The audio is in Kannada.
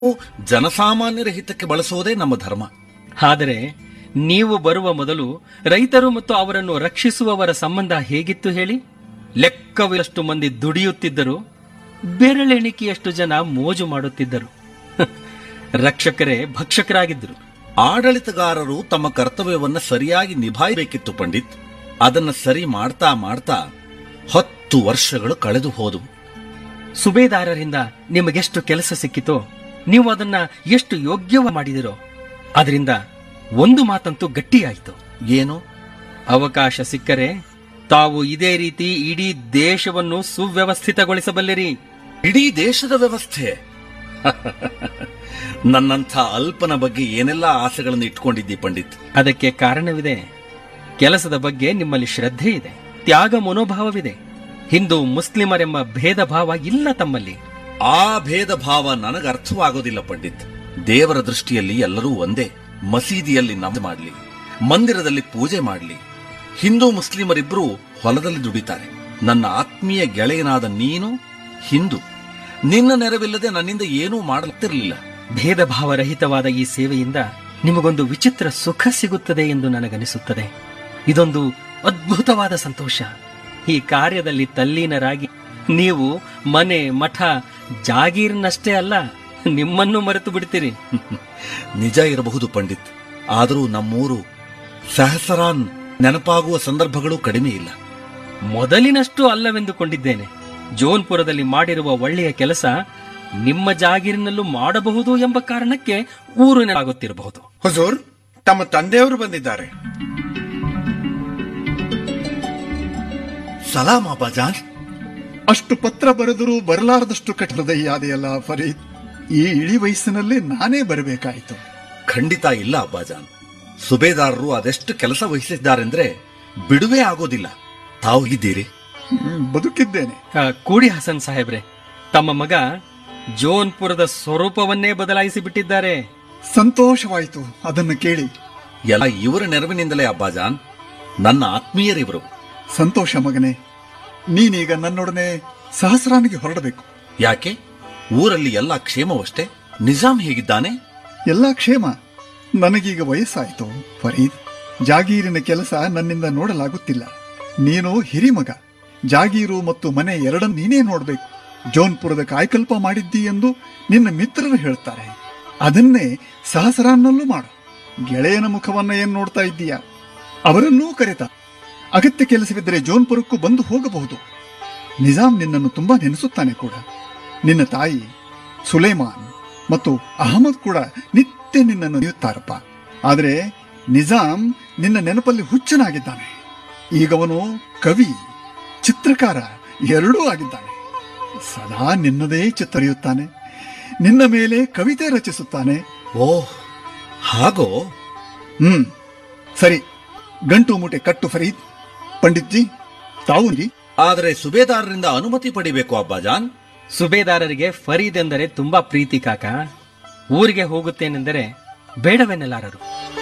ಜನಸಾಮಾನ್ಯರ ಹಿತಕ್ಕೆ ಬಳಸುವುದೇ ನಮ್ಮ ಧರ್ಮ ಆದರೆ ನೀವು ಬರುವ ಮೊದಲು ರೈತರು ಮತ್ತು ಅವರನ್ನು ರಕ್ಷಿಸುವವರ ಸಂಬಂಧ ಹೇಗಿತ್ತು ಹೇಳಿ ಲೆಕ್ಕವಿಲ್ಲಷ್ಟು ಮಂದಿ ದುಡಿಯುತ್ತಿದ್ದರು ಬೆರಳೆಣಿಕೆಯಷ್ಟು ಜನ ಮೋಜು ಮಾಡುತ್ತಿದ್ದರು ರಕ್ಷಕರೇ ಭಕ್ಷಕರಾಗಿದ್ದರು ಆಡಳಿತಗಾರರು ತಮ್ಮ ಕರ್ತವ್ಯವನ್ನ ಸರಿಯಾಗಿ ನಿಭಾಯಿಸಬೇಕಿತ್ತು ಪಂಡಿತ್ ಅದನ್ನ ಸರಿ ಮಾಡ್ತಾ ಮಾಡ್ತಾ ಹತ್ತು ವರ್ಷಗಳು ಕಳೆದು ಹೋದವು ಸುಬೇದಾರರಿಂದ ನಿಮಗೆಷ್ಟು ಕೆಲಸ ಸಿಕ್ಕಿತೋ ನೀವು ಅದನ್ನ ಎಷ್ಟು ಯೋಗ್ಯವ ಮಾಡಿದಿರೋ ಅದರಿಂದ ಒಂದು ಮಾತಂತೂ ಗಟ್ಟಿಯಾಯಿತು ಏನು ಅವಕಾಶ ಸಿಕ್ಕರೆ ತಾವು ಇದೇ ರೀತಿ ಇಡೀ ದೇಶವನ್ನು ಸುವ್ಯವಸ್ಥಿತಗೊಳಿಸಬಲ್ಲಿರಿ ಇಡೀ ದೇಶದ ವ್ಯವಸ್ಥೆ ನನ್ನಂಥ ಅಲ್ಪನ ಬಗ್ಗೆ ಏನೆಲ್ಲ ಆಸೆಗಳನ್ನು ಇಟ್ಕೊಂಡಿದ್ದಿ ಪಂಡಿತ್ ಅದಕ್ಕೆ ಕಾರಣವಿದೆ ಕೆಲಸದ ಬಗ್ಗೆ ನಿಮ್ಮಲ್ಲಿ ಶ್ರದ್ಧೆ ಇದೆ ತ್ಯಾಗ ಮನೋಭಾವವಿದೆ ಹಿಂದೂ ಮುಸ್ಲಿಮರೆಂಬ ಭೇದ ಭಾವ ಇಲ್ಲ ತಮ್ಮಲ್ಲಿ ಆ ಭೇದ ಭಾವ ನನಗೆ ಅರ್ಥವಾಗೋದಿಲ್ಲ ಪಂಡಿತ್ ದೇವರ ದೃಷ್ಟಿಯಲ್ಲಿ ಎಲ್ಲರೂ ಒಂದೇ ಮಸೀದಿಯಲ್ಲಿ ನಮಾಜ್ ಮಾಡಲಿ ಮಂದಿರದಲ್ಲಿ ಪೂಜೆ ಮಾಡಲಿ ಹಿಂದೂ ಮುಸ್ಲಿಮರಿಬ್ಬರೂ ಹೊಲದಲ್ಲಿ ದುಡಿತಾರೆ ನನ್ನ ಆತ್ಮೀಯ ಗೆಳೆಯನಾದ ನೀನು ಹಿಂದೂ ನಿನ್ನ ನೆರವಿಲ್ಲದೆ ನನ್ನಿಂದ ಏನೂ ಮಾಡಲಾಗ್ತಿರ್ಲಿಲ್ಲ ಭೇದ ಭಾವರಹಿತವಾದ ಈ ಸೇವೆಯಿಂದ ನಿಮಗೊಂದು ವಿಚಿತ್ರ ಸುಖ ಸಿಗುತ್ತದೆ ಎಂದು ನನಗನಿಸುತ್ತದೆ ಇದೊಂದು ಅದ್ಭುತವಾದ ಸಂತೋಷ ಈ ಕಾರ್ಯದಲ್ಲಿ ತಲ್ಲೀನರಾಗಿ ನೀವು ಮನೆ ಮಠ ಜಾಗೀರ್ನಷ್ಟೇ ಅಲ್ಲ ನಿಮ್ಮನ್ನು ಮರೆತು ಬಿಡ್ತೀರಿ ನಿಜ ಇರಬಹುದು ಪಂಡಿತ್ ಆದರೂ ನಮ್ಮೂರು ಸಹಸ್ರಾನ್ ನೆನಪಾಗುವ ಸಂದರ್ಭಗಳು ಕಡಿಮೆ ಇಲ್ಲ ಮೊದಲಿನಷ್ಟು ಅಲ್ಲವೆಂದುಕೊಂಡಿದ್ದೇನೆ ಜೋನ್ಪುರದಲ್ಲಿ ಮಾಡಿರುವ ಒಳ್ಳೆಯ ಕೆಲಸ ನಿಮ್ಮ ಜಾಗೀರಿನಲ್ಲೂ ಮಾಡಬಹುದು ಎಂಬ ಕಾರಣಕ್ಕೆ ಊರಿನಾಗುತ್ತಿರಬಹುದು ಹುಜೂರ್ ತಮ್ಮ ತಂದೆಯವರು ಬಂದಿದ್ದಾರೆ ಸಲಾಮ್ ಅಬ್ಬಾಜಾನ್ ಅಷ್ಟು ಪತ್ರ ಬರೆದರೂ ಬರಲಾರದಷ್ಟು ಕಠಿಣದಯ್ಯಾದೆಯಲ್ಲ ಫರೀದ್ ಈ ಇಳಿ ವಯಸ್ಸಿನಲ್ಲಿ ನಾನೇ ಬರಬೇಕಾಯಿತು ಖಂಡಿತ ಇಲ್ಲ ಅಬ್ಬಾಜಾನ್ ಸುಬೇದಾರರು ಅದೆಷ್ಟು ಕೆಲಸ ವಹಿಸಿದ್ದಾರೆಂದ್ರೆ ಬಿಡುವೇ ಆಗೋದಿಲ್ಲ ತಾವು ಇದ್ದೀರಿ ಹ್ಮ್, ಬದುಕಿದ್ದೇನೆ ಆ, ಕೂಡಿ ಹಸನ್ ಸಾಹೇಬ್ರೆ ತಮ್ಮ ಮಗ ಜೋನ್ಪುರದ ಸ್ವರೂಪವನ್ನೇ ಬದಲಾಯಿಸಿ ಬಿಟ್ಟಿದ್ದಾರೆ ಸಂತೋಷವಾಯಿತು ಅದನ್ನು ಕೇಳಿ ಎಲ್ಲ ಇವರ ನೆರವಿನಿಂದಲೇ ಅಬ್ಬಾಜಾನ್ ನನ್ನ ಆತ್ಮೀಯರಿವರು ಸಂತೋಷ ಮಗನೇ ನೀನೀಗ ನನ್ನೊಡನೆ ಸಹಸ್ರಾನಿಗೆ ಹೊರಡಬೇಕು ಯಾಕೆ ಊರಲ್ಲಿ ಎಲ್ಲ ಕ್ಷೇಮವಷ್ಟೇ ನಿಜಾಂ ಹೇಗಿದ್ದಾನೆ ಎಲ್ಲ ಕ್ಷೇಮ ನನಗೀಗ ವಯಸ್ಸಾಯಿತು ಫರೀದ್ ಜಾಗೀರಿನ ಕೆಲಸ ನನ್ನಿಂದ ನೋಡಲಾಗುತ್ತಿಲ್ಲ ನೀನು ಹಿರಿಮಗ ಜಾಗೀರು ಮತ್ತು ಮನೆ ಎರಡನ್ನು ನೀನೇ ನೋಡಬೇಕು ಜೋನ್ಪುರದ ಕಾಯ್ಕಲ್ಪ ಮಾಡಿದ್ದಿ ಎಂದು ನಿನ್ನ ಮಿತ್ರರು ಹೇಳ್ತಾರೆ ಅದನ್ನೇ ಸಹಸ್ರಾನ್ನಲ್ಲೂ ಮಾಡು ಗೆಳೆಯನ ಮುಖವನ್ನ ಏನ್ ನೋಡ್ತಾ ಇದ್ದೀಯಾ ಅವರನ್ನೂ ಕರೆತ ಅಗತ್ಯ ಕೆಲಸವಿದ್ದರೆ ಜೋನ್ಪುರಕ್ಕೂ ಬಂದು ಹೋಗಬಹುದು ನಿಜಾಂ ನಿನ್ನನ್ನು ತುಂಬಾ ನೆನೆಸುತ್ತಾನೆ ಕೂಡ ನಿನ್ನ ತಾಯಿ ಸುಲೇಮಾನ್ ಮತ್ತು ಅಹಮದ್ ಕೂಡ ನಿತ್ಯ ನಿನ್ನನ್ನು ನೆನೆಯುತ್ತಾರಪ್ಪ ಆದರೆ ನಿಜಾಂ ನಿನ್ನ ನೆನಪಲ್ಲಿ ಹುಚ್ಚನಾಗಿದ್ದಾನೆ ಈಗವನು ಕವಿ ಚಿತ್ರಕಾರ ಎರಡೂ ಆಗಿದ್ದಾನೆ ಸದಾ ನಿನ್ನದೇ ಚಿತ್ತರಿಯುತ್ತಾನೆ ನಿನ್ನ ಮೇಲೆ ಕವಿತೆ ರಚಿಸುತ್ತಾನೆ ಓಹ್ ಹಾಗೋ ಹ್ಮ್ ಸರಿ ಗಂಟು ಮೂಟೆ ಕಟ್ಟು ಫರೀದ್ ಪಂಡಿತ್ಜಿ ತಾವು ಇರಿ. ಆದರೆ ಸುಬೇದಾರರಿಂದ ಅನುಮತಿ ಪಡಿಬೇಕು ಅಬ್ಬಾಜಾನ್ ಸುಬೇದಾರರಿಗೆ ಫರೀದ್ ಎಂದರೆ ತುಂಬಾ ಪ್ರೀತಿ ಕಾಕ ಊರಿಗೆ ಹೋಗುತ್ತೇನೆಂದರೆ ಬೇಡವೆನ್ನಲಾರರು